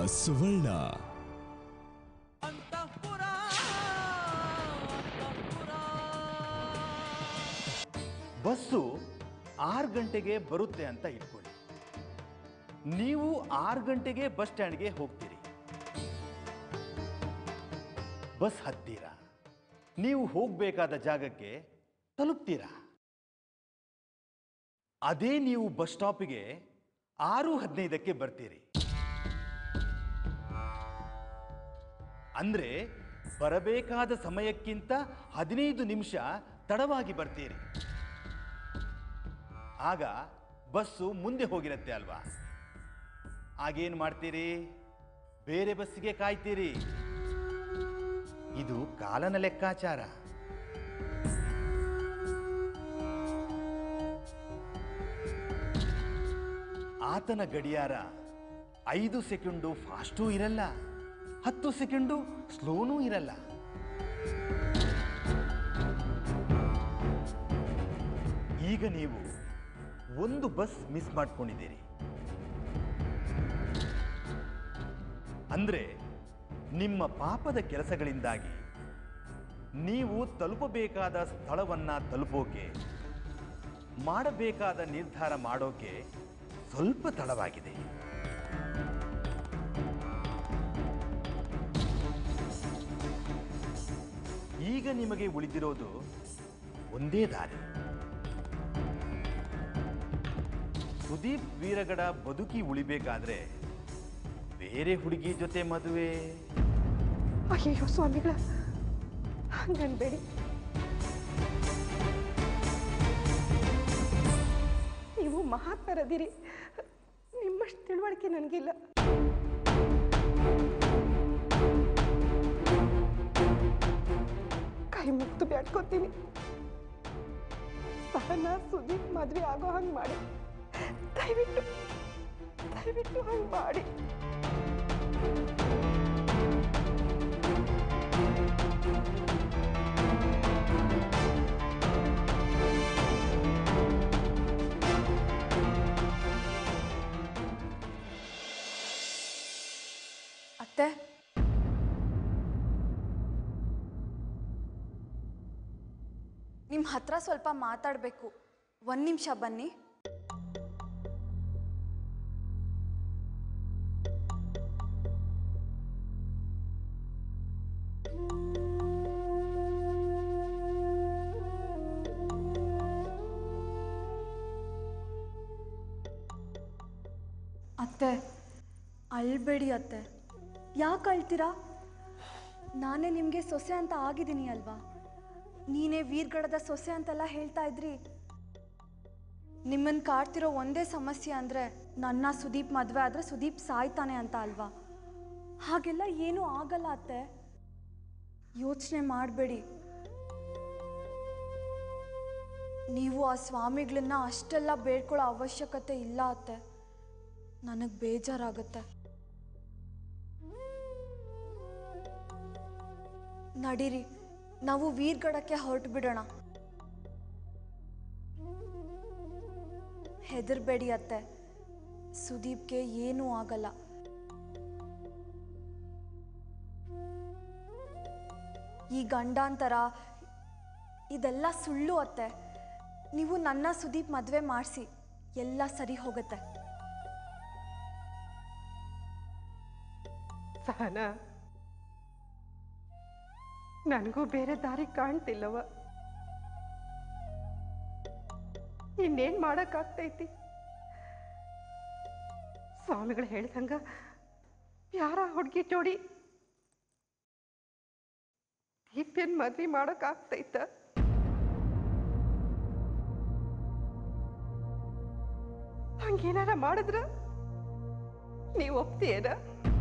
ಸುವರ್ಣ ಅಂತಃಪುರ ಅಂತಃಪುರ bus ಆರು ಗಂಟೆಗೆ ಬರುತ್ತೆ ಅಂತ ಇಟ್ಕೊಳ್ಳಿ ನೀವು ಆರು ಗಂಟೆಗೆ ಬಸ್ ಸ್ಟ್ಯಾಂಡ್ಗೆ ಹೋಗ್ತೀರಿ ಬಸ್ ಹತ್ತೀರಾ ನೀವು ಹೋಗಬೇಕಾದ ಜಾಗಕ್ಕೆ ತಲುಪ್ತೀರಾ ಅದೇ ನೀವು ಬಸ್ ಸ್ಟಾಪಿಗೆ ಆರು ಹದಿನೈದಕ್ಕೆ ಬರ್ತೀರಿ ಅಂದ್ರೆ ಬರಬೇಕಾದ ಸಮಯಕ್ಕಿಂತ ಹದಿನೈದು ನಿಮಿಷ ತಡವಾಗಿ ಬರ್ತೀರಿ ಆಗ ಬಸ್ಸು ಮುಂದೆ ಹೋಗಿರತ್ತೆ ಅಲ್ವಾ ಆಗೇನು ಮಾಡ್ತೀರಿ ಬೇರೆ ಬಸ್ಸಿಗೆ ಕಾಯ್ತೀರಿ ಇದು ಕಾಲನ ಲೆಕ್ಕಾಚಾರ ಆತನ ಗಡಿಯಾರ ಐದು ಸೆಕೆಂಡು ಫಾಸ್ಟೂ ಇರಲ್ಲ ಹತ್ತು ಸೆಕೆಂಡು ಸ್ಲೋನೂ ಇರಲ್ಲ ಈಗ ನೀವು ಒಂದು ಬಸ್ ಮಿಸ್ ಮಾಡ್ಕೊಂಡಿದ್ದೀರಿ ಅಂದ್ರೆ ನಿಮ್ಮ ಪಾಪದ ಕೆಲಸಗಳಿಂದಾಗಿ ನೀವು ತಲುಪಬೇಕಾದ ಸ್ಥಳವನ್ನ ತಲುಪೋಕೆ ಮಾಡಬೇಕಾದ ನಿರ್ಧಾರ ಮಾಡೋಕೆ ಸ್ವಲ್ಪ ತಡವಾಗಿದೆ ಈಗ ನಿಮಗೆ ಉಳಿದಿರೋದು ಒಂದೇ ದಾರಿ ಸುದೀಪ್ ವೀರಗಡ ಬದುಕಿ ಉಳಿಬೇಕಾದ್ರೆ ಬೇರೆ ಹುಡುಗಿ ಜೊತೆ ಮದುವೆ ಅಯ್ಯಯ್ಯೋ ಸ್ವಾಮಿಗಳ ಹಂಗನ್ಬೇಡಿ ನೀವು ಮಹಾತ್ಮರದಿರಿ ನಿಮ್ಮಷ್ಟು ತಿಳುವಳಿಕೆ ನನಗಿಲ್ಲ ಕೈ ಮುಕ್ತು ಬೇಡ್ಕೊತೀನಿ ಸಹನ ಸುದೀಪ್ ಮದ್ವೆ ಆಗೋ ಹಂಗೆ ಮಾಡಿ ದಯವಿಟ್ಟು ದಯವಿಟ್ಟು ಹಂಗೆ ಮಾಡಿ ಅತ್ತೆ ನಿಮ್ಮ ಹತ್ರ ಸ್ವಲ್ಪ ಮಾತಾಡಬೇಕು ಒಂದು ನಿಮಿಷ ಬನ್ನಿ ಅತ್ತೆ ಅಳ್ಬೇಡಿ ಅತ್ತೆ ಯಾಕೆ ಅಳ್ತೀರಾ ನಾನೇ ನಿಮಗೆ ಸೊಸೆ ಅಂತ ಆಗಿದ್ದೀನಿ ಅಲ್ವಾ ನೀನೇ ವೀರ್ಗಡದ ಸೊಸೆ ಅಂತೆಲ್ಲ ಹೇಳ್ತಾ ಇದ್ರಿ ನಿಮ್ಮನ್ನು ಕಾಡ್ತಿರೋ ಒಂದೇ ಸಮಸ್ಯೆ ಅಂದರೆ ನನ್ನ ಸುದೀಪ್ ಮದುವೆ ಆದರೆ ಸುದೀಪ್ ಸಾಯ್ತಾನೆ ಅಂತ ಅಲ್ವಾ ಹಾಗೆಲ್ಲ ಏನೂ ಆಗಲ್ಲ ಅತ್ತೆ ಯೋಚನೆ ಮಾಡಬೇಡಿ ನೀವು ಆ ಸ್ವಾಮಿಗಳನ್ನ ಅಷ್ಟೆಲ್ಲ ಬೇಡ್ಕೊಳ್ಳೋ ಅವಶ್ಯಕತೆ ಇಲ್ಲ ಅತ್ತೆ ನನಗೆ ಬೇಜಾರಾಗುತ್ತೆ ನಡೀರಿ ನಾವು ವೀರ್ಗಡಕ್ಕೆ ಹೊರಟು ಬಿಡೋಣ ಹೆದರ್ಬೇಡಿ ಅತ್ತೆ ಸುದೀಪ್ಗೆ ಏನೂ ಆಗಲ್ಲ ಈ ಗಂಡಾಂತರ ಇದೆಲ್ಲ ಸುಳ್ಳು ಅತ್ತೆ ನೀವು ನನ್ನ ಸುದೀಪ್ ಮದುವೆ ಮಾಡಿಸಿ ಎಲ್ಲ ಸರಿ ಹೋಗುತ್ತೆ ಸಹನ ನನಗೂ ಬೇರೆ ದಾರಿ ಕಾಣ್ತಿಲ್ಲವ ಇನ್ನೇನ್ ಮಾಡಕ್ಕಾಗ್ತೈತಿ ಸ್ವಾಮಿಗಳು ಹೇಳ್ದಂಗ ಯಾರ ಹುಡುಗಿ ಜೋಡಿ ದೀಪ್ಯನ್ ಮದ್ವೆ ಮಾಡಕ್ಕಾಗ್ತೈತ ಹಂಗೇನಾರ ಮಾಡಿದ್ರ ನೀವು ಒಪ್ತೀಯನ